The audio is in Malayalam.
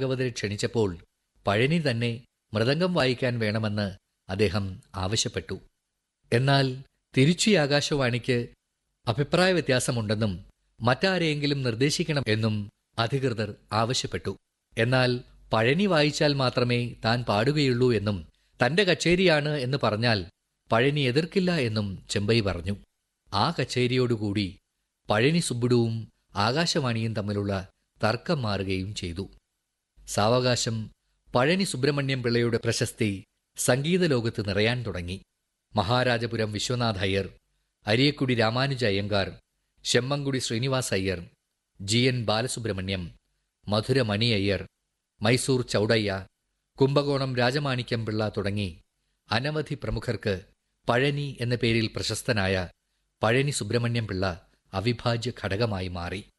ഭാഗവതരെ ക്ഷണിച്ചപ്പോൾ പഴനി തന്നെ മൃദംഗം വായിക്കാൻ വേണമെന്ന് അദ്ദേഹം ആവശ്യപ്പെട്ടു എന്നാൽ തിരുച്ചി ആകാശവാണിക്ക് അഭിപ്രായ വ്യത്യാസമുണ്ടെന്നും മറ്റാരെയെങ്കിലും നിർദ്ദേശിക്കണം എന്നും അധികൃതർ ആവശ്യപ്പെട്ടു എന്നാൽ പഴനി വായിച്ചാൽ മാത്രമേ താൻ പാടുകയുള്ളൂ എന്നും തന്റെ കച്ചേരിയാണ് എന്ന് പറഞ്ഞാൽ പഴനി എതിർക്കില്ല എന്നും ചെമ്പൈ പറഞ്ഞു ആ കച്ചേരിയോടുകൂടി പഴനി സുബ്ബുടുവും ആകാശവാണിയും തമ്മിലുള്ള തർക്കം മാറുകയും ചെയ്തു സാവകാശം പഴനി സുബ്രഹ്മണ്യം പിള്ളയുടെ പ്രശസ്തി സംഗീത ലോകത്ത് നിറയാൻ തുടങ്ങി മഹാരാജപുരം വിശ്വനാഥ അയ്യർ അരിയക്കുടി രാമാനുജ അയ്യങ്കാർ ശെമ്മങ്കുടി ശ്രീനിവാസ് അയ്യർ ജി എൻ ബാലസുബ്രഹ്മണ്യം മധുരമണി അയ്യർ മൈസൂർ ചൗഡയ്യ കുംഭകോണം രാജമാണിക്യം പിള്ള തുടങ്ങി അനവധി പ്രമുഖർക്ക് പഴനി എന്ന പേരിൽ പ്രശസ്തനായ പഴനി സുബ്രഹ്മണ്യം പിള്ള അവിഭാജ്യ ഘടകമായി മാറി